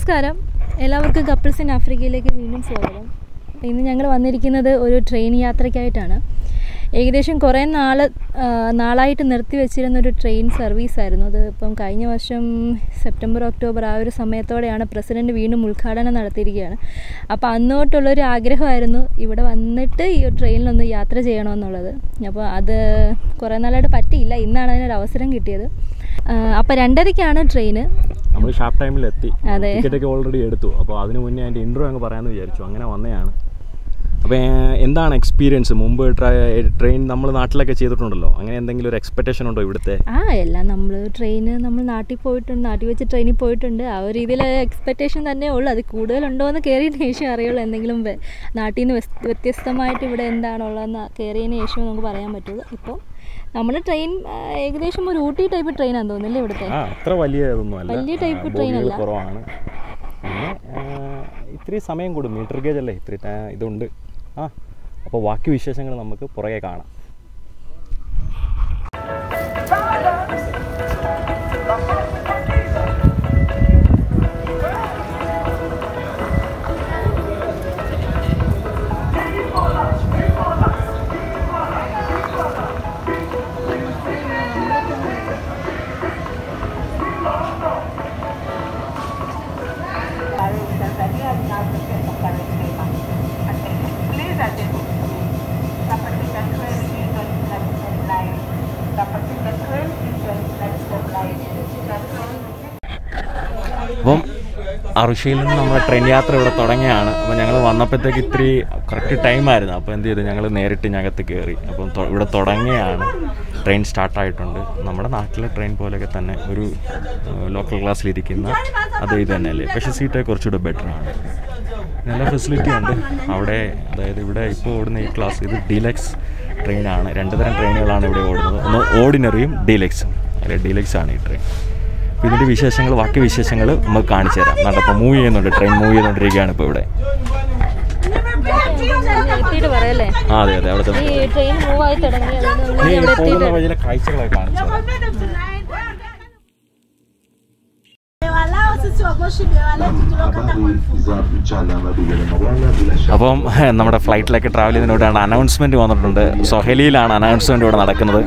നമസ്കാരം എല്ലാവർക്കും couples in ആഫ്രിക്കയിലേക്ക് വീണ്ടും സ്വാഗതം ഇന്ന് ഞങ്ങൾ വന്നിരിക്കുന്നത് ഒരു ട്രെയിൻ യാത്രയ്ക്കായിട്ടാണ് ഏകദേശം കുറേ നാൾ നാളായിട്ട് നിർത്തി വെച്ചിരുന്ന ഒരു ട്രെയിൻ സർവീസായിരുന്നു അത് ഇപ്പം കഴിഞ്ഞ വർഷം സെപ്റ്റംബർ ഒക്ടോബർ ആ ഒരു സമയത്തോടെയാണ് പ്രസിഡൻറ്റ് വീണ്ടും ഉദ്ഘാടനം നടത്തിയിരിക്കുകയാണ് അപ്പോൾ അന്നോട്ടുള്ളൊരു ആഗ്രഹമായിരുന്നു ഇവിടെ വന്നിട്ട് ഈ ട്രെയിനിലൊന്ന് യാത്ര ചെയ്യണമെന്നുള്ളത് അപ്പോൾ അത് കുറേ നാളായിട്ട് പറ്റിയില്ല ഇന്നാണ് അതിനൊരു അവസരം കിട്ടിയത് അപ്പോൾ രണ്ടരയ്ക്കാണ് ട്രെയിന് നമ്മൾ ഷാർപ്പ് ടൈമിൽ എത്തി അതെ. ടിക്കറ്റ് ഒക്കെ ഓൾറെഡി എടുത്തു അപ്പോൾ അതിന് മുന്നേ അതിൻ്റെ ഇൻട്രോ അങ്ങ് പറയാമെന്ന് വിചാരിച്ചു അങ്ങനെ വന്നതാണ് അപ്പോൾ എന്താണ് എക്സ്പീരിയൻസ് മുമ്പ് ട്രെയിൻ നമ്മൾ നാട്ടിലൊക്കെ ചെയ്തിട്ടുണ്ടല്ലോ അങ്ങനെ എന്തെങ്കിലും ഒരു എക്സ്പെക്റ്റേഷൻ ഉണ്ടോ ഇവിടുത്തെ ആ എല്ലാം നമ്മൾ ട്രെയിന് നമ്മൾ നാട്ടിൽ പോയിട്ടുണ്ട് നാട്ടിൽ വെച്ച് ട്രെയിനിൽ പോയിട്ടുണ്ട് ആ ഒരു രീതിയിൽ എക്സ്പെക്റ്റേഷൻ തന്നെ ഉള്ളൂ അത് കൂടുതലുണ്ടോ എന്ന് കയറിയതിന് ശേഷം അറിയുള്ളൂ എന്തെങ്കിലും വെ- നാട്ടിൽ നിന്ന് വ്യസ്- വ്യത്യസ്തമായിട്ട് ഇവിടെ എന്താണുള്ളതെന്ന് കയറിയതിന് ശേഷം നമുക്ക് പറയാൻ പറ്റുള്ളൂ ഇപ്പോൾ നമ്മൾ ട്രെയിൻ ആ, ഏകദേശം ഒരു ഊട്ടി ടൈപ്പ് ട്രെയിനാന്ന് തോന്നുന്നില്ലേ ഇവിടുത്തെ ആ അത്ര വലിയ ഇതൊന്നും അല്ല വലിയ type ആ, train ബോഗികൾ അല്ല. കുറവാണ് പിന്നെ ആ, ഇത്തിരി സമയം കൂടും മീറ്റർ ഗേജ് അല്ലേ ഇത്തിരി ടൈ- ഇതുണ്ട് ആ അപ്പോൾ ബാക്കി വിശേഷങ്ങൾ നമുക്ക് പുറകെ കാണാം അപ്പം അറുഷയിൽ നിന്ന് നമ്മുടെ ട്രെയിൻ യാത്ര ഇവിടെ തുടങ്ങിയാണ് അപ്പോൾ ഞങ്ങൾ വന്നപ്പോഴത്തേക്ക് ഇത്തിരി കറക്റ്റ് ടൈമായിരുന്നു അപ്പോൾ എന്ത് ചെയ്തു ഞങ്ങൾ നേരിട്ട് ഞകത്ത് കയറി അപ്പം തൊ- ഇവിടെ തുടങ്ങിയാണ് ട്രെയിൻ സ്റ്റാർട്ടായിട്ടുണ്ട് നമ്മുടെ നാട്ടിലെ ട്രെയിൻ പോലെയൊക്കെ തന്നെ ഒരു ലോക്കൽ ക്ലാസ്സിലിരിക്കുന്ന അത് ഇത് തന്നെയല്ലേ പക്ഷേ സീറ്റൊക്കെ കുറച്ചുകൂടെ ബെറ്റർ ആണ് നല്ല ഫെസിലിറ്റി ഉണ്ട് അവിടെ അതായത് ഇവിടെ ഇപ്പോൾ ഓടുന്ന ഈ ക്ലാസ് ഇത് ഡീലക്സ് ട്രെയിനാണ് രണ്ട് തരം ട്രെയിനുകളാണ് ഇവിടെ ഓടുന്നത് ഒന്ന് ഓർഡിനറിയും ഡീലക്സും അല്ലെ ഡീലക്സ് ആണ് ഈ ട്രെയിൻ അപ്പോൾ ഇതിൻ്റെ വിശേഷങ്ങൾ ബാക്കി വിശേഷങ്ങൾ നമുക്ക് കാണിച്ചു തരാം നടപ്പോൾ മൂവ് ചെയ്യുന്നുണ്ട് ട്രെയിൻ മൂവ് ചെയ്തുകൊണ്ടിരിക്കുകയാണ് ഇപ്പോൾ ഇവിടെ എത്തിയിട്ട് പറയല്ലേ ആ അതെ അതെ അവിടെ ഈ ട്രെയിൻ മൂവ് ആയി തുടങ്ങി അതുകൊണ്ട് നമ്മൾ ഈ ഇവിടെ പോകുന്ന എത്തിയിട്ട് വഴിയിലെ കാഴ്ചകളൊക്കെ കാണിച്ചു തരാം അപ്പം നമ്മുടെ ഫ്ലൈറ്റിലൊക്കെ ട്രാവൽ ചെയ്യുന്നതിനോടാണ് അനൗൺസ്മെന്റ് വന്നിട്ടുണ്ട് സൊഹലിയിലാണ് അനൗൺസ്മെന്റ് ഇവിടെ നടക്കുന്നത്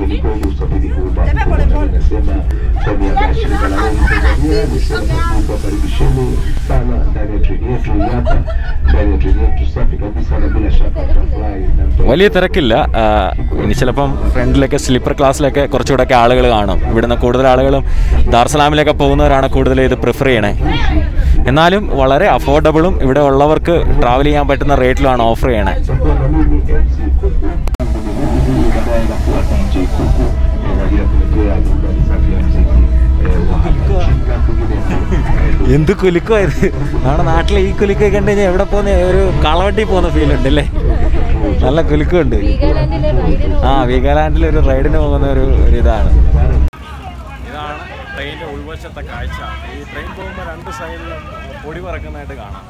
വലിയ തിരക്കില്ല ആ, ഇനി ചിലപ്പം ഫ്രണ്ടിലൊക്കെ സ്ലീപ്പർ ക്ലാസ്സിലൊക്കെ കുറച്ചുകൂടെയൊക്കെ ആളുകൾ കാണും ഇവിടുന്ന് കൂടുതൽ ആളുകളും ദാർസലാമിലൊക്കെ പോകുന്നവരാണ് കൂടുതൽ ഇത് പ്രിഫർ ചെയ്യണേ എന്നാലും വളരെ അഫോർഡബിളും ഇവിടെ ഉള്ളവർക്ക് ട്രാവൽ ചെയ്യാൻ പറ്റുന്ന റേറ്റിലുമാണ് ഓഫർ ചെയ്യണേ എന്ത് കുലുക്കമായത് നമ്മുടെ നാട്ടിലെ ഈ കുലുക്കൊക്കെ കണ്ടു കഴിഞ്ഞാൽ എവിടെ പോകുന്ന ഒരു കളവട്ടി പോകുന്ന ഫീൽ ഉണ്ട് അല്ലേ നല്ല കുലുക്കമുണ്ട് വീഗാലാൻഡിലെ റൈഡിന് ആ വീഗാലാൻഡിൽ ഒരു റൈഡിന് പോകുന്ന ഒരു ഒരു ഇതാണ് ഇതാണ് ട്രെയിനിന്റെ ഉൾവശത്തെ കാഴ്ച ഈ ട്രെയിൻ പോകുമ്പോൾ രണ്ട് സൈഡിലും പൊടി പറക്കുന്നതായിട്ട് കാണാം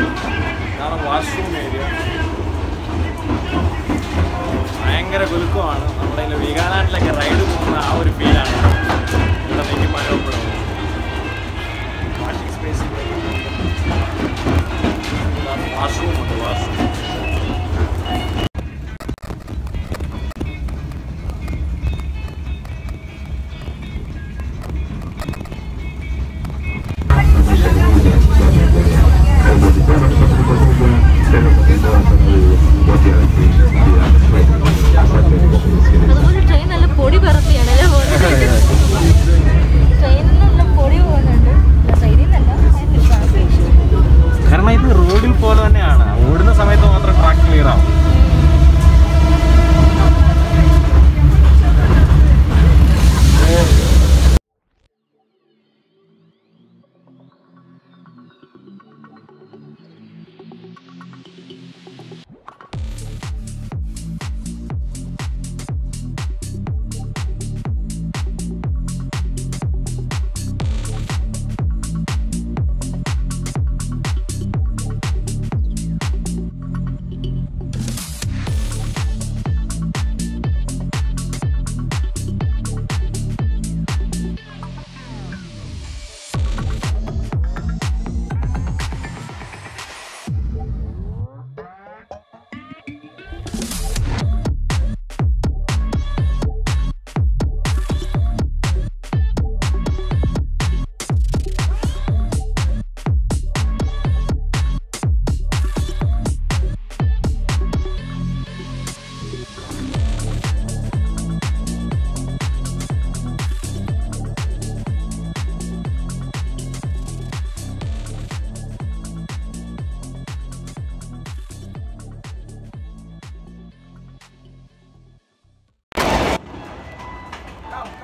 ഇതാണ് വാഷ്റൂം ഏരിയ ഭയങ്കര കുലുക്കമാണ്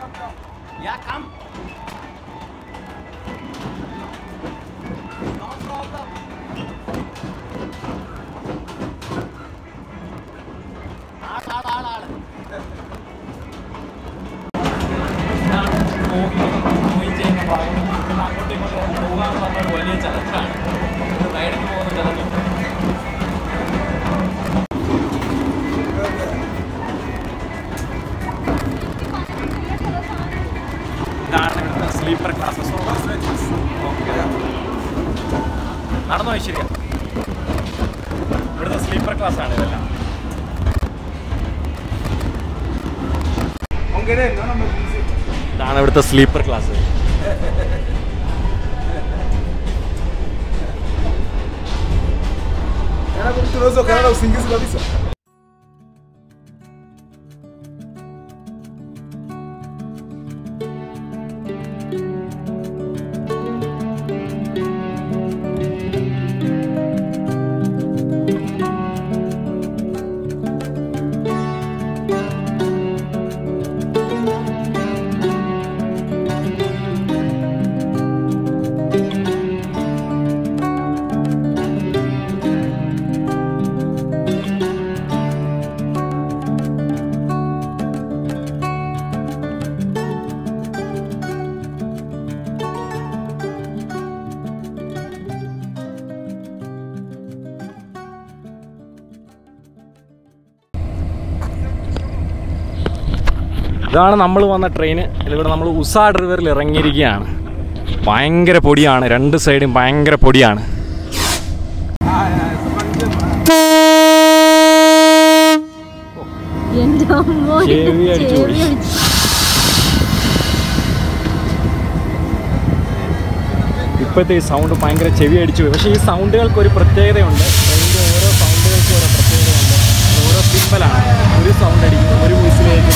Yeah, come. No problem. ആള്, ആള്, ആള്, ആള്. വലിയ ചലഞ്ചാണ് റൈഡിന് പോകുന്ന ചലഞ്ച് ഇതാണ് സ്ലീപ്പർ ക്ലാസ്സസ് നടന്നോ ശരിയാ ഇവിടുത്തെ സ്ലീപ്പർ ക്ലാസ് ആണ് ഇതെല്ലാം ഇതാണ് ഇവിടുത്തെ sleeper class Era culturoso que era usingizi kabisa. ഇതാണ് നമ്മൾ വന്ന ട്രെയിന് ഇതിവിടെ നമ്മൾ ഉസാഡ് റിവറിൽ ഇറങ്ങിയിരിക്കുകയാണ് ഭയങ്കര പൊടിയാണ് രണ്ട് സൈഡും ഭയങ്കര പൊടിയാണ് എൻ്റെ അമ്മോ ചെവി അടിച്ച് ചെവി പൊളിച്ചു. അടിച്ച്. ഇപ്പോഴത്തെ ഈ സൗണ്ട് ഭയങ്കര ചെവി അടിച്ചു പോയി പക്ഷേ ഈ സൗണ്ടുകൾക്ക് ഒരു പ്രത്യേകതയുണ്ട് ട്രെയിനിൻ്റെ ഓരോ സൗണ്ടുകൾക്കും ഓരോ പ്രത്യേകതയുണ്ട് അത് ഓരോ സിമ്പിളാണ് ഒരു സൗണ്ട് അടിക്കും ഒരു വിസിലേക്ക്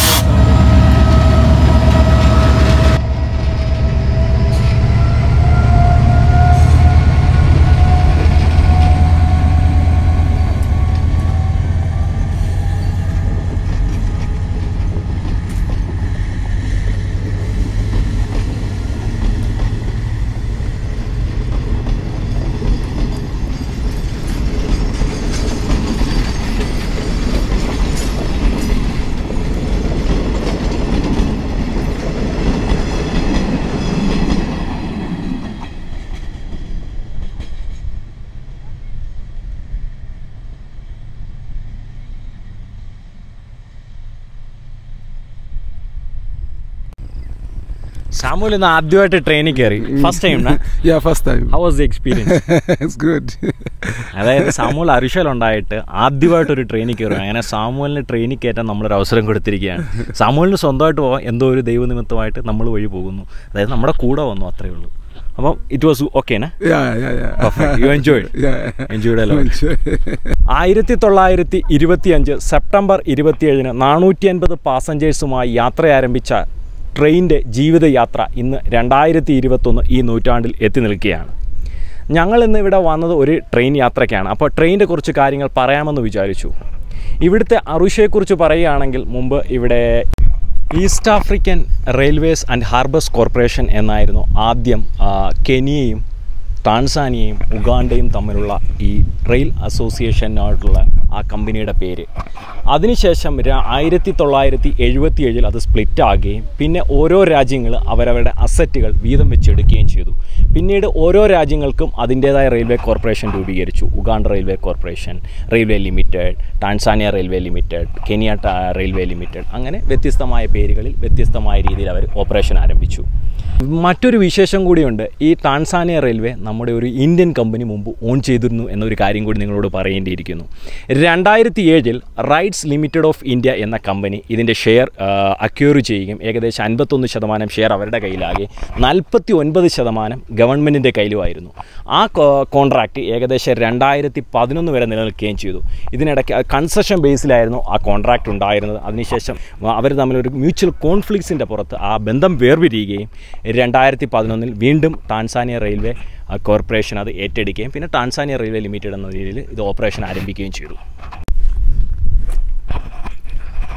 സാമൂൽ ഇന്ന് ആദ്യമായിട്ട് ട്രെയിനിൽ കയറി first time Yeah, first time. How was the experience it's good. അതായത് സാമൂൽ അരിശലുണ്ടായിട്ട് ആദ്യമായിട്ട് ഒരു ട്രെയിനിൽ കയറും അങ്ങനെ സാമൂലിന് ട്രെയിനിൽ കയറ്റാൻ നമ്മളൊരു അവസരം കൊടുത്തിരിക്കുകയാണ് സാമൂലിന് സ്വന്തമായിട്ട് പോകാൻ എന്തോ ഒരു ദൈവനിമിത്തമായിട്ട് നമ്മൾ വഴി പോകുന്നു അതായത് നമ്മുടെ കൂടെ വന്നു അത്രേ ഉള്ളൂ അപ്പം ഇറ്റ് വാസ് ഓക്കേനാ yeah, yeah, yeah. Perfect. You enjoyed? Yeah. Enjoyed a lot. Enjoy. ആയിരത്തി തൊള്ളായിരത്തി ഇരുപത്തിയഞ്ച് സെപ്റ്റംബർ ഇരുപത്തിയേഴിന് നാനൂറ്റി അൻപത് പാസഞ്ചേഴ്സുമായി യാത്ര ആരംഭിച്ച ട്രെയിനിൻ്റെ ജീവിതയാത്ര ഇന്ന് രണ്ടായിരത്തി ഇരുപത്തൊന്ന് ഈ നൂറ്റാണ്ടിൽ എത്തി നിൽക്കുകയാണ് ഞങ്ങൾ ഇന്ന് ഇവിടെ വന്നത് ഒരു ട്രെയിൻ യാത്രയ്ക്കാണ് അപ്പോൾ ട്രെയിനിൻ്റെ കുറച്ച് കാര്യങ്ങൾ പറയാമെന്ന് വിചാരിച്ചു ഇവിടുത്തെ അറുഷയെക്കുറിച്ച് പറയുകയാണെങ്കിൽ മുമ്പ് ഇവിടെ East African Railways and Harbours Corporation എന്നായിരുന്നു ആദ്യം ആ, കെനിയയും ടാൻസാനിയയും ഉഗാണ്ടയും തമ്മിലുള്ള ഈ റെയിൽ അസോസിയേഷനായിട്ടുള്ള ആ കമ്പനിയുടെ പേര് അതിനുശേഷം ര- ആയിരത്തി തൊള്ളായിരത്തി എഴുപത്തി ഏഴിൽ അത് സ്പ്ലിറ്റ് ആകുകയും പിന്നെ ഓരോ രാജ്യങ്ങൾ അവരവരുടെ അസറ്റുകൾ വീതം വെച്ചെടുക്കുകയും ചെയ്തു പിന്നീട് ഓരോ രാജ്യങ്ങൾക്കും അതിൻ്റേതായ റെയിൽവേ കോർപ്പറേഷൻ രൂപീകരിച്ചു Uganda railway corporation railway limited Tanzania railway limited Kenya ട- റെയിൽവേ ലിമിറ്റഡ് അങ്ങനെ വ്യത്യസ്തമായ പേരുകളിൽ വ്യത്യസ്തമായ രീതിയിൽ അവർ ഓപ്പറേഷൻ ആരംഭിച്ചു മറ്റൊരു വിശേഷം കൂടിയുണ്ട് ഈ ടാൻസാനിയ റെയിൽവേ നമ്മുടെ ഒരു ഇന്ത്യൻ കമ്പനി മുമ്പ് ഓൺ ചെയ്തിരുന്നു എന്നൊരു കാര്യം കൂടി നിങ്ങളോട് പറയേണ്ടിയിരിക്കുന്നു രണ്ടായിരത്തി ഏഴിൽ റൈറ്റ്സ് ലിമിറ്റഡ് ഓഫ് ഇന്ത്യ എന്ന കമ്പനി ഇതിൻ്റെ ഷെയർ അക്യൂർ ചെയ്യുകയും ഏകദേശം അൻപത്തൊന്ന് ശതമാനം ഷെയർ അവരുടെ കയ്യിലാകെ നാൽപ്പത്തി ഒൻപത് ശതമാനം ഗവൺമെൻറ്റിൻ്റെ കയ്യിലുമായിരുന്നു ആ കോൺട്രാക്റ്റ് ഏകദേശം രണ്ടായിരത്തി പതിനൊന്ന് വരെ നിലനിൽക്കുകയും ചെയ്തു ഇതിനിടയ്ക്ക് കൺസെഷൻ ബേസിലായിരുന്നു ആ കോൺട്രാക്റ്റ് ഉണ്ടായിരുന്നത് അതിനുശേഷം അവർ തമ്മിലൊരു മ്യൂച്വൽ കോൺഫ്ലിക്ട്സിൻ്റെ പുറത്ത് ആ ബന്ധം വേർപിരിയുകയും രണ്ടായിരത്തി പതിനൊന്നിൽ വീണ്ടും ടാൻസാനിയ റെയിൽവേ ആ, കോർപ്പറേഷൻ അത് ഏറ്റെടുക്കുകയും പിന്നെ ടാൻസാനിയ റെയിൽവേ ലിമിറ്റഡ് എന്ന രീതിയിൽ ഇത് ഓപ്പറേഷൻ ആരംഭിക്കുകയും ചെയ്തു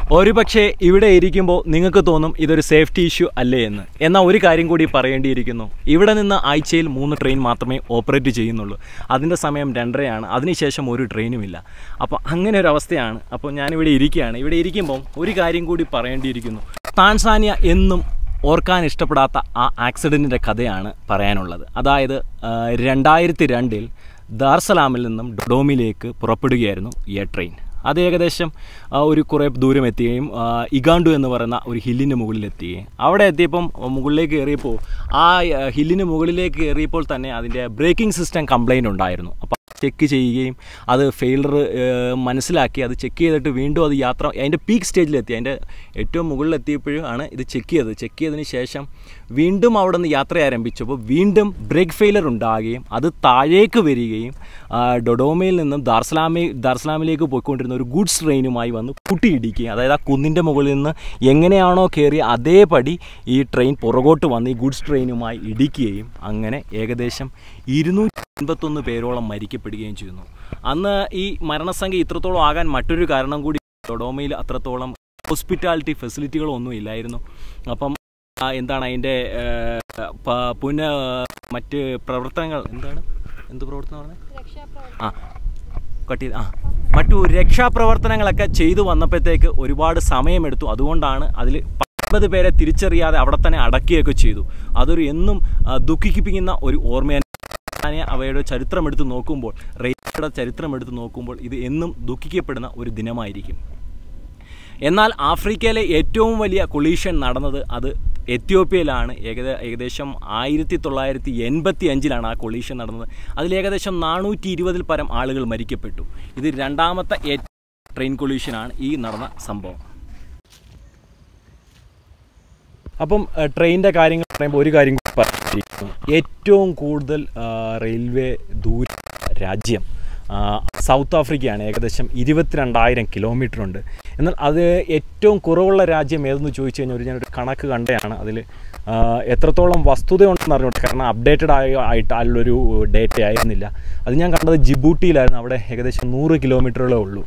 ഒരുപക്ഷെ ഇവിടെ ഇരിക്കുമ്പോൾ നിങ്ങൾക്ക് തോന്നും ഇതൊരു സേഫ്റ്റി ഇഷ്യൂ അല്ലേ എന്ന് എന്നാൽ ഒരു കാര്യം കൂടി പറയേണ്ടിയിരിക്കുന്നു ഇവിടെ നിന്ന് ആഴ്ചയിൽ മൂന്ന് ട്രെയിൻ മാത്രമേ ഓപ്പറേറ്റ് ചെയ്യുന്നുള്ളൂ അതിൻ്റെ സമയം രണ്ടരയാണ് അതിനുശേഷം ഒരു ട്രെയിനുമില്ല അപ്പോൾ അങ്ങനെ ഒരു അവസ്ഥയാണ് അപ്പോൾ ഞാനിവിടെ ഇരിക്കുകയാണ് ഇവിടെ ഇരിക്കുമ്പോൾ ഒരു കാര്യം കൂടി പറയേണ്ടിയിരിക്കുന്നു താൻസാനിയ എന്നും ഓർക്കാൻ ഇഷ്ടപ്പെടാത്ത ആ ആക്സിഡൻറ്റിൻ്റെ കഥയാണ് പറയാനുള്ളത് അതായത് രണ്ടായിരത്തി രണ്ടിൽ ദാർസലാമിൽ നിന്നും ഡൊഡോമിലേക്ക് പുറപ്പെടുകയായിരുന്നു ഈ ട്രെയിൻ അത് ഏകദേശം ആ, ഒരു കുറേ ദൂരം എത്തുകയും ആ, ഇഗാണ്ടു എന്ന് പറയുന്ന ഒരു ഹില്ലിന് മുകളിലെത്തുകയും അവിടെ എത്തിയപ്പം മുകളിലേക്ക് കയറിയപ്പോൾ ആ ആ, ഹില്ലിന് മുകളിലേക്ക് കയറിയപ്പോൾ തന്നെ അതിൻ്റെ ബ്രേക്കിംഗ് സിസ്റ്റം കംപ്ലൈൻറ്റ് ഉണ്ടായിരുന്നു അപ്പോൾ ചെക്ക് ചെയ്യുകയും അത് ഫെയിലർ മനസ്സിലാക്കി അത് ചെക്ക് ചെയ്തിട്ട് വീണ്ടും അത് യാത്ര അതിൻ്റെ പീക്ക് സ്റ്റേജിലെത്തി അതിൻ്റെ ഏറ്റവും മുകളിലെത്തിയപ്പോഴും ആണ് ഇത് ചെക്ക് ചെയ്തത് ചെക്ക് ചെയ്തതിന് ശേഷം വീണ്ടും അവിടെ നിന്ന് യാത്ര ആരംഭിച്ചപ്പോൾ വീണ്ടും ബ്രേക്ക് ഫെയിലർ ഉണ്ടാകുകയും അത് താഴേക്ക് വരികയും ആ, ഡൊഡോമയിൽ നിന്നും ദാർസലാമി ദാർസലാമിലേക്ക് പോയിക്കൊണ്ടിരുന്ന ഒരു ഗുഡ്സ് ട്രെയിനുമായി വന്ന് കൂട്ടിയിടിക്കുകയും അതായത് ആ കുന്നിൻ്റെ മുകളിൽ നിന്ന് എങ്ങനെയാണോ കയറി അതേപടി ഈ ട്രെയിൻ പുറകോട്ട് വന്ന് ഈ ഗുഡ്സ് ട്രെയിനുമായി ഇടിക്കുകയും അങ്ങനെ ഏകദേശം ഇരുന്നൂറ്റി അൻപത്തൊന്ന് പേരോളം മരിക്കപ്പെടുകയും ചെയ്യുന്നു അന്ന് ഈ മരണസംഖ്യ ഇത്രത്തോളം ആകാൻ മറ്റൊരു കാരണം കൂടി ഡൊഡോമയിൽ അത്രത്തോളം ഹോസ്പിറ്റാലിറ്റി ഫെസിലിറ്റികളൊന്നും ഇല്ലായിരുന്നു അപ്പം ആ, എന്താണ് അതിൻ്റെ പുന മറ്റ് പ്രവർത്തനങ്ങൾ എന്താണ് എന്ത് പ്രവർത്തനം പറഞ്ഞത് ആ കട്ട് ചെയ്ത് ആ മറ്റു രക്ഷാപ്രവർത്തനങ്ങളൊക്കെ ചെയ്തു വന്നപ്പോഴത്തേക്ക് ഒരുപാട് സമയമെടുത്തു അതുകൊണ്ടാണ് അതിൽ പത്തൊമ്പത് പേരെ തിരിച്ചറിയാതെ അവിടെ തന്നെ അടക്കുകയൊക്കെ ചെയ്തു അതൊരു എന്നും ആ, ദുഃഖിപ്പിക്കുന്ന ഒരു ഓർമ്മയാണ് ഞാൻ അവയുടെ ചരിത്രം എടുത്ത് നോക്കുമ്പോൾ റെയിൽവേയുടെ ചരിത്രം എടുത്ത് നോക്കുമ്പോൾ ഇത് എന്നും ദുഃഖിക്കപ്പെടുന്ന ഒരു ദിനമായിരിക്കും എന്നാൽ ആഫ്രിക്കയിലെ ഏറ്റവും വലിയ കൊളീഷൻ നടന്നത് അത് എത്യോപ്യയിലാണ് ഏകദ ഏകദേശം ആയിരത്തി തൊള്ളായിരത്തി എൺപത്തി അഞ്ചിലാണ് ആ കൊളീഷൻ നടന്നത് അതിൽ ഏകദേശം നാനൂറ്റി ഇരുപതിൽ പരം ആളുകൾ മരിക്കപ്പെട്ടു ഇത് രണ്ടാമത്തെ ഏറ്റവും ട്രെയിൻ കൊളീഷനാണ് ഈ നടന്ന സംഭവം അപ്പം ട്രെയിനിൻ്റെ കാര്യങ്ങൾ പറയുമ്പോൾ ഒരു കാര്യം കൂടി പറഞ്ഞിരിക്കുന്നു ഏറ്റവും കൂടുതൽ ആ, റെയിൽവേ ദൂര രാജ്യം ആ, സൗത്ത് ആഫ്രിക്കയാണ് ഏകദേശം ഇരുപത്തിരണ്ടായിരം കിലോമീറ്റർ ഉണ്ട് എന്നാൽ അത് ഏറ്റവും കുറവുള്ള രാജ്യം ഏതെന്ന് ചോദിച്ചു കഴിഞ്ഞാൽ ഒരു ഞാനൊരു കണക്ക് കണ്ടതാണ് അതിൽ എത്രത്തോളം വസ്തുതയുണ്ടെന്ന് അറിഞ്ഞോട്ടെ കാരണം അപ്ഡേറ്റഡ് ആയ ആയിട്ട് അതിലൊരു ഡേറ്റ ആയിരുന്നില്ല അത് ഞാൻ കണ്ടത് ജിബൂട്ടിയിലായിരുന്നു അവിടെ ഏകദേശം നൂറ് കിലോമീറ്ററുകളേ ഉള്ളൂ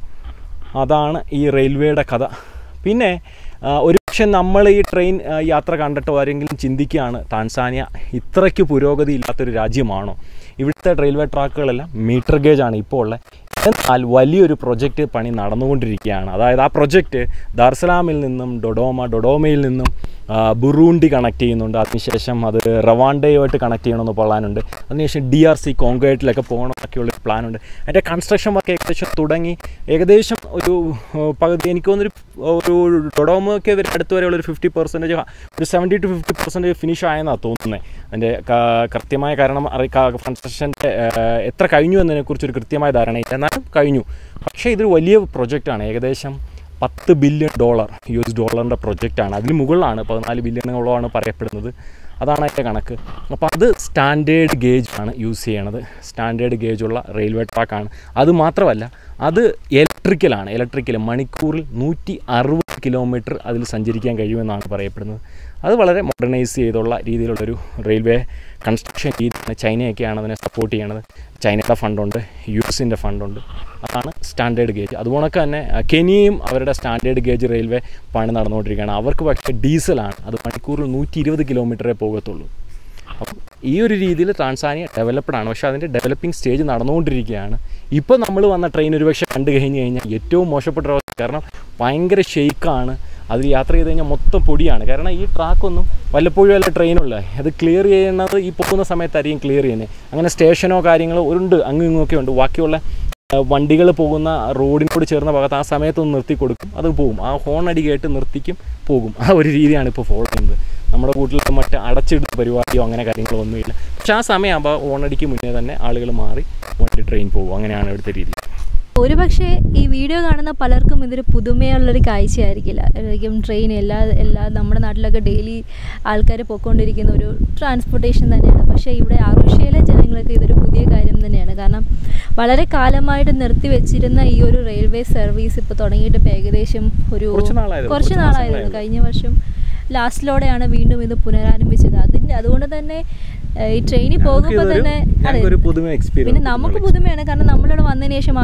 അതാണ് ഈ റെയിൽവേയുടെ കഥ പിന്നെ ആ, ഒരുപക്ഷെ നമ്മൾ ഈ ട്രെയിൻ ആ, യാത്ര കണ്ടിട്ടോ ആരെങ്കിലും ചിന്തിക്കുകയാണ് താൻസാനിയ ഇത്രയ്ക്ക് പുരോഗതി ഇല്ലാത്തൊരു രാജ്യമാണോ ഇവിടുത്തെ റെയിൽവേ ട്രാക്കുകളെല്ലാം മീറ്റർ ഗേജ് ആണ് ഇപ്പോൾ ഉള്ളത് എന്നാൽ വലിയൊരു പ്രൊജക്റ്റ് പണി നടന്നുകൊണ്ടിരിക്കുകയാണ് അതായത് ആ പ്രൊജക്റ്റ് ദാർസലാമിൽ നിന്നും ഡൊഡോമ ഡൊഡോമയിൽ നിന്നും ആ, ബുറൂണ്ടി കണക്ട് ചെയ്യുന്നുണ്ട് അതിനുശേഷം അത് റവാണ്ടയുമായിട്ട് കണക്ട് ചെയ്യണമെന്ന് പ്ലാനുണ്ട് അതിനുശേഷം ഡി ആർ സി കോങ്കേറ്റിലൊക്കെ പോകണമെന്നൊക്കെയുള്ള ഒരു പ്ലാനുണ്ട് അതിൻ്റെ കൺസ്ട്രക്ഷൻ വർക്ക് ഏകദേശം തുടങ്ങി ഏകദേശം ഒരു ആ, പകുതി എനിക്ക് തോന്നുന്നൊരു ഒരു ഡൊഡോമൊക്കെ വരെ അടുത്ത് വരെയുള്ള ഒരു ഫിഫ്റ്റി പെർസെൻറ്റേജ് ഒരു seventy to fifty percentage finish ആയെന്നാണ് തോന്നുന്നത് അതിൻ്റെ ക- കൃത്യമായ കാരണം അറി കൺസ്ട്രക്ഷൻ്റെ എത്ര കഴിഞ്ഞു എന്നതിനെക്കുറിച്ച് ഒരു കൃത്യമായ ധാരണയില്ല എന്നാലും കഴിഞ്ഞു പക്ഷേ ഇതൊരു വലിയ പ്രൊജക്റ്റാണ് ഏകദേശം പത്ത് ബില്യൺ ഡോളർ യു എസ് ഡോളറിൻ്റെ പ്രൊജക്റ്റാണ് അതിന് മുകളിലാണ് പതിനാല് ബില്യണോളമാണ് പറയപ്പെടുന്നത് അതാണ് അതിൻ്റെ കണക്ക് അപ്പോൾ അത് സ്റ്റാൻഡേർഡ് ഗേജ് ആണ് യൂസ് ചെയ്യണത് സ്റ്റാൻഡേർഡ് ഗേജുള്ള റെയിൽവേ ട്രാക്കാണ് അത് മാത്രമല്ല അത് ഇലക്ട്രിക്കലാണ് ഇലക്ട്രിക്കൽ മണിക്കൂറിൽ നൂറ്റി അറുപത് കിലോമീറ്റർ അതിൽ സഞ്ചരിക്കാൻ കഴിയുമെന്നാണ് പറയപ്പെടുന്നത് അത് വളരെ മോഡേണൈസ് ചെയ്തുള്ള രീതിയിലുള്ളൊരു റെയിൽവേ കൺസ്ട്രക്ഷൻ രീതിയാണ് ചൈനയൊക്കെയാണ് അതിനെ സപ്പോർട്ട് ചെയ്യണത് ചൈനയുടെ ഫണ്ടുണ്ട് യു എസിൻ്റെ ഫണ്ടുണ്ട് അതാണ് സ്റ്റാൻഡേർഡ് ഗേജ് അതുപോലൊക്കെ തന്നെ അഹ്, കെനിയയും അവരുടെ സ്റ്റാൻഡേർഡ് ഗേജ് റെയിൽവേ പണി നടന്നുകൊണ്ടിരിക്കുകയാണ് അവർക്ക് പക്ഷേ ഡീസലാണ് അത് മണിക്കൂറിൽ നൂറ്റി ഇരുപത് കിലോമീറ്ററേ പോകത്തുള്ളൂ അപ്പം ഈ ഒരു രീതിയിൽ ടാൻസാനിയ ഡെവലപ്ഡ് ആണ് പക്ഷേ അതിൻ്റെ ഡെവലപ്പിംഗ് സ്റ്റേജ് നടന്നുകൊണ്ടിരിക്കുകയാണ് ഇപ്പോൾ നമ്മൾ വന്ന ട്രെയിൻ ഒരുപക്ഷെ കണ്ടു കഴിഞ്ഞ് കഴിഞ്ഞാൽ ഏറ്റവും മോശപ്പെട്ട ഒരു അവസ്ഥ കാരണം ഭയങ്കര ഷെയ്ക്കാണ് അതിൽ യാത്ര ചെയ്ത് കഴിഞ്ഞാൽ മൊത്തം പൊടിയാണ് കാരണം ഈ ട്രാക്കൊന്നും വല്ലപ്പോഴും അല്ല ട്രെയിനുള്ള അത് ക്ലിയർ ചെയ്യുന്നത് ഈ പോകുന്ന സമയത്തായിരിക്കും ക്ലിയർ ചെയ്യുന്നത് അങ്ങനെ സ്റ്റേഷനോ കാര്യങ്ങളോ ഉണ്ട് അങ്ങും ഇങ്ങും ഒക്കെ ഉണ്ട് ബാക്കിയുള്ള വണ്ടികൾ പോകുന്ന റോഡിനോട് ചേർന്ന ഭാഗത്ത് ആ സമയത്തൊന്ന് നിർത്തി കൊടുക്കും അത് പോകും ആ ഹോൺ അടി കേട്ട് നിർത്തിക്കും പോകും ആ ഒരു രീതിയാണ് ഇപ്പോൾ ഫോളോ ചെയ്യുന്നത് നമ്മുടെ കൂട്ടിൽ മറ്റേ അടച്ചിടുന്ന പരിപാടിയോ അങ്ങനെ കാര്യങ്ങളോ ഒന്നുമില്ല പക്ഷേ ആ സമയമാകുമ്പോൾ ഹോണടിക്ക് മുന്നേ തന്നെ ആളുകൾ മാറി വണ്ടി ട്രെയിൻ പോകും അങ്ങനെയാണ് ഇവിടുത്തെ രീതി ഒരുപക്ഷെ ഈ വീഡിയോ കാണുന്ന പലർക്കും ഇതൊരു പുതുമയുള്ളൊരു കാഴ്ചയായിരിക്കില്ല ആയിരിക്കും ട്രെയിൻ എല്ലാ എല്ലാ നമ്മുടെ നാട്ടിലൊക്കെ ഡെയിലി ആൾക്കാർ പോയിക്കൊണ്ടിരിക്കുന്ന ഒരു ട്രാൻസ്പോർട്ടേഷൻ തന്നെയാണ് പക്ഷേ ഇവിടെ ആറുഷ്യയിലെ ജനങ്ങൾക്ക് ഇതൊരു പുതിയ കാര്യം തന്നെയാണ് കാരണം വളരെ കാലമായിട്ട് നിർത്തിവെച്ചിരുന്ന ഈ ഒരു റെയിൽവേ സർവീസ് ഇപ്പോൾ തുടങ്ങിയിട്ട് ഇപ്പോൾ ഏകദേശം ഒരു കുറച്ച് നാളായതേ കുറച്ച് കുറച്ച് നാളായിരുന്നു മാസങ്ങളായതേ കഴിഞ്ഞ വർഷം ലാസ്റ്റിലോടെയാണ് വീണ്ടും ഇത് പുനരാരംഭിച്ചത് അതിൻ്റെ അതുകൊണ്ട് തന്നെ ഏഹ്, ഈ ട്രെയിനിൽ പോകുമ്പോൾ തന്നെ അതെ ഒരു പുതുമ പിന്നെ എക്സ്പീരിയൻസ് നമുക്ക് പുതുമയാണ് കാരണം നമ്മളിവിടെ വന്നതിന് ശേഷം ആദ്യമായിട്ടാണ്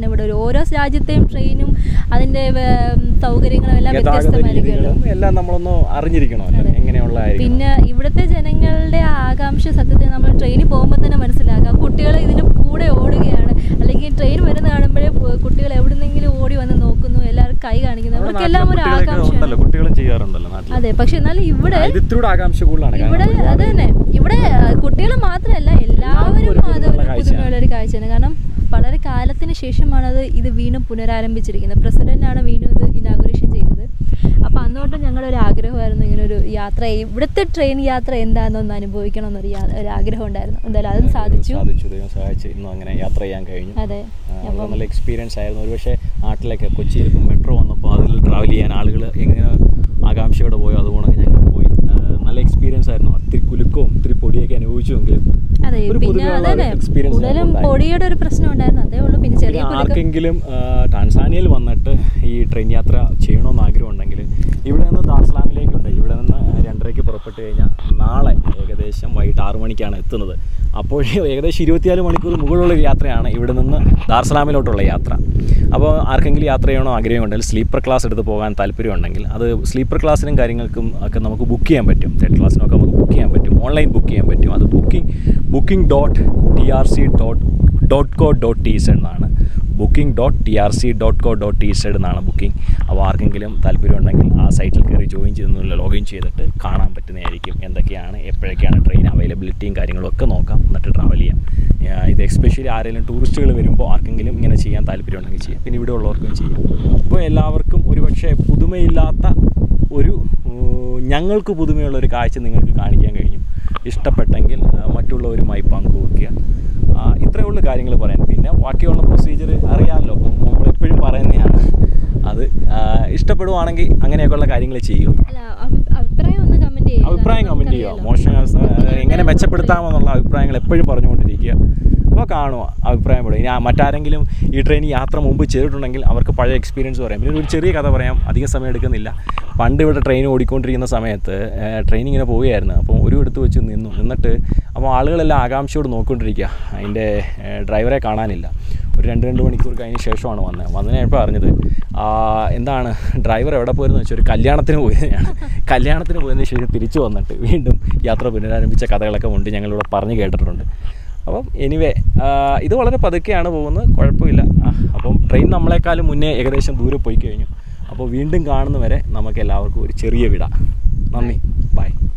ഇവിടെ ഒരു ഓരോ രാജ്യത്തെയും ട്രെയിനും അതിൻ്റെ സൗകര്യങ്ങളും എല്ലാം ഗതാഗത വ്യത്യസ്തമായിരിക്കുമല്ലോ രീതികളും എല്ലാം നമ്മളൊന്ന് അറിഞ്ഞിരിക്കണമല്ലോ അതെ. എങ്ങനെയുള്ളതായിരിക്കും പിന്നെ ഇവിടുത്തെ ജനങ്ങളുടെ ആ ആകാംക്ഷ സത്യത്തിൽ നമ്മൾ ട്രെയിനിൽ പോകുമ്പോൾ തന്നെ മനസ്സിലാക്കാം കുട്ടികൾ ഇതിന് കൂടെ ഓടുകയാണ് അല്ലെങ്കിൽ ട്രെയിൻ വരുന്ന കാണുമ്പോഴേ കുട്ടികൾ എവിടുന്നെങ്കിലും ഓടി വന്ന് നോക്കുന്നു എല്ലാവരും കൈ കാണിക്കുന്നു നമ്മുടെ അവർക്കെല്ലാം ഒരു നാട്ടിലെ കുട്ടികളൊക്കെ ഉണ്ടല്ലോ ആകാംക്ഷ കുട്ടികളും ചെയ്യാറുണ്ടല്ലോ നാട്ടിൽ അതെ പക്ഷെ എന്നാലും ഇവിടെ ഇതിലൂടെ ആകാംക്ഷ കൂടുതലാണ് കാരണം ഇവിടെ ഒരുപാട് അത് തന്നെ ഇവിടെ കുട്ടികൾ മാത്രമല്ല എല്ലാവരും ഒരു അത് പുതുമയുള്ള ഒരു കാഴ്ചയാണ്. പുതുമയുള്ള ഒരു കാഴ്ചയാണ് കാരണം വളരെ കാലത്തിന് ശേഷമാണ് അത് ഇത് വീണ്ടും പുനരാരംഭിച്ചിരിക്കുന്നത് പ്രസിഡന്റാണ് വീണ്ടും ഇത് ഇനാഗുറേഷൻ ചെയ്തത് അപ്പോൾ അന്ന് തൊട്ട് ഞങ്ങളുടെ ഒരു ആഗ്രഹമായിരുന്നു ഇങ്ങനെ ഒരു യാത്ര ഇവിടുത്തെ ട്രെയിൻ യാത്ര എന്താണെന്നൊന്ന് അനുഭവിക്കണം എന്നൊരു യാ- ഒരു ആഗ്രഹം ഉണ്ടായിരുന്നു എന്തായാലും അതും സാധിച്ചു സാധിച്ചു ദൈവം സഹായിച്ച് ഇന്നും അങ്ങനെ യാത്ര ചെയ്യാൻ കഴിഞ്ഞു അതെ ആ, വളരെ നല്ല എക്സ്പീരിയൻസ് ആയിരുന്നു ഒരുപക്ഷെ നാട്ടിലൊക്കെ കൊച്ചിയിൽ ഇപ്പം മെട്രോ വന്നപ്പോൾ അതിൽ ട്രാവൽ ചെയ്യാൻ ആളുകൾ എങ്ങനെ ആകാംക്ഷയോടെ പോയോ അതുപോലെ ഞങ്ങൾ പോയി ആ, നല്ല എക്സ്പീരിയൻസ് ആയിരുന്നു ഒത്തിരി കുലുക്കവും ഒത്തിരി പൊടിയൊക്കെ അനുഭവിച്ചുവെങ്കിലും അതെ ഒരു പിന്നെ പുതുമയുള്ള അതെ ഒരു experience കൂടുതലും നമുക്കുണ്ടായി. പൊടിയുടെ ഒരു പ്രശ്നം ഉണ്ടായിരുന്നു അതേ ഉള്ളൂ പിന്നെ ചെറിയ പിന്നെ കുലുക്കം ആർക്കെങ്കിലും ആ, ടാൻസാനിയയിൽ വന്നിട്ട് ഈ ട്രെയിൻ യാത്ര ചെയ്യണമെന്ന് ആഗ്രഹം ഉണ്ടെങ്കിൽ ഇവിടെ നിന്ന് ദാർസലാമിലേക്കുണ്ട് ഇവിടെ നിന്ന് രണ്ടരയ്ക്ക് പുറപ്പെട്ട് കഴിഞ്ഞാൽ നാളെ ഏകദേശം വൈകിട്ട് ആറ് മണിക്കാണ് എത്തുന്നത് അപ്പോൾ ഏകദേശം ഇരുപത്തിനാല് മണിക്കൂർ മുകളിലുള്ള ഒരു യാത്രയാണ് ഇവിടെ നിന്ന് ദാർസലാമിലോട്ടുള്ള യാത്ര അപ്പോൾ ആർക്കെങ്കിലും യാത്ര ചെയ്യണോ ആഗ്രഹമുണ്ടെങ്കിൽ സ്ലീപ്പർ ക്ലാസ് എടുത്ത് പോകാൻ താല്പര്യമുണ്ടെങ്കിൽ അത് സ്ലീപ്പർ ക്ലാസ്സിനും കാര്യങ്ങൾക്കും ഒക്കെ നമുക്ക് ബുക്ക് ചെയ്യാൻ പറ്റും തേർഡ് ക്ലാസ്സിനൊക്കെ നമുക്ക് ബുക്ക് ചെയ്യാൻ പറ്റും ഓൺലൈൻ ബുക്ക് ചെയ്യാൻ പറ്റും അത് booking booking dot T R C dot dot co dot T Z എന്നാണ് booking dot T R C dot co dot T Z എന്നാണ് ബുക്കിംഗ് അപ്പോൾ ആർക്കെങ്കിലും താല്പര്യമുണ്ടെങ്കിൽ ആ സൈറ്റിൽ കയറി ജോയിൻ ചെയ്തെന്നുള്ള ലോഗിൻ ചെയ്തിട്ട് കാണാൻ പറ്റുന്നതായിരിക്കും എന്തൊക്കെയാണ് എപ്പോഴൊക്കെയാണ് ട്രെയിൻ അവൈലബിലിറ്റിയും കാര്യങ്ങളും ഒക്കെ നോക്കാം എന്നിട്ട് ട്രാവൽ ചെയ്യാം ആ, ഇത് എസ്പെഷ്യലി ആരെങ്കിലും ടൂറിസ്റ്റുകൾ വരുമ്പോൾ ആർക്കെങ്കിലും ഇങ്ങനെ ചെയ്യാൻ താല്പര്യമുണ്ടെങ്കിൽ ചെയ്യാം പിന്നെ ഇവിടെ ഉള്ളവർക്കും ചെയ്യാം അപ്പോൾ എല്ലാവർക്കും ഒരുപക്ഷെ പുതുമയില്ലാത്ത ഒരു ഊ, ഞങ്ങൾക്ക് പുതുമയുള്ള ഒരു കാഴ്ച നിങ്ങൾക്ക് കാണിക്കാൻ കഴിഞ്ഞു ഇഷ്ടപ്പെട്ടെങ്കിൽ ആ, മറ്റുള്ളവരുമായി പങ്കുവെക്കുക ആ, ഇത്രയേ ഉള്ളൂ കാര്യങ്ങൾ പറയാൻ പിന്നെ ബാക്കിയുള്ള പ്രൊസീജിയർ അറിയാമല്ലോ നമ്മൾ എപ്പോഴും പറയുന്നതാണ് അത് ആ, ഇഷ്ടപ്പെടുവാണെങ്കിൽ അങ്ങനെയൊക്കെയുള്ള കാര്യങ്ങൾ ചെയ്യൂ അല്ല അഭി- അഭിപ്രായം ഒന്ന് കമന്റ് ചെയ്യുക അഭിപ്രായം കമൻറ്റ് ചെയ്യുക മോശം ആ, എങ്ങനെ മെച്ചപ്പെടുത്താമെന്നുള്ള അഭിപ്രായങ്ങൾ എപ്പോഴും പറഞ്ഞുകൊണ്ടിരിക്കുക അപ്പോൾ കാണുക അഭിപ്രായം പറയും ഇനി ആ മറ്റാരെങ്കിലും ഈ ട്രെയിൻ യാത്ര മുമ്പ് ചെയ്തിട്ടുണ്ടെങ്കിൽ അവർക്ക് പഴയ എക്സ്പീരിയൻസ് പറയാം പിന്നെ ഒരു ചെറിയ കഥ പറയാം അധികം സമയം എടുക്കുന്നില്ല പണ്ട് ഇവിടെ ട്രെയിൻ ഓടിക്കൊണ്ടിരിക്കുന്ന സമയത്ത് ട്രെയിൻ ഇങ്ങനെ പോവുകയായിരുന്നു അപ്പോൾ ഒരു ഇടത്ത് വെച്ച് നിന്നു എന്നിട്ട് അപ്പോൾ ആളുകളെല്ലാം ആകാംക്ഷയോട് നോക്കിക്കൊണ്ടിരിക്കുക അതിൻ്റെ ഡ്രൈവറെ കാണാനില്ല ഒരു രണ്ട് രണ്ട് മണിക്കൂർ കഴിഞ്ഞ ശേഷമാണ് വന്നത് വന്നതിനെപ്പോൾ അറിഞ്ഞത് ആ, എന്താണ് ഡ്രൈവർ എവിടെ പോയിരുന്നു വെച്ചാൽ ഒരു കല്യാണത്തിന് പോയതാണ് കല്യാണത്തിന് പോയതിന് ശേഷം തിരിച്ചു വന്നിട്ട് വീണ്ടും യാത്ര പുനരാരംഭിച്ച കഥകളൊക്കെ ഉണ്ട് ഞങ്ങളിവിടെ പറഞ്ഞു കേട്ടിട്ടുണ്ട് അപ്പം എനിവേ ഇത് വളരെ പതുക്കെയാണ് പോകുന്നത് കുഴപ്പമില്ല ആ, അപ്പം ട്രെയിൻ നമ്മളെക്കാളും മുന്നേ ഏകദേശം ദൂരെ പോയി കഴിഞ്ഞു അപ്പോൾ വീണ്ടും കാണുന്നവരെ നമുക്ക് എല്ലാവർക്കും ഒരു ചെറിയ വിട നന്ദി ബൈ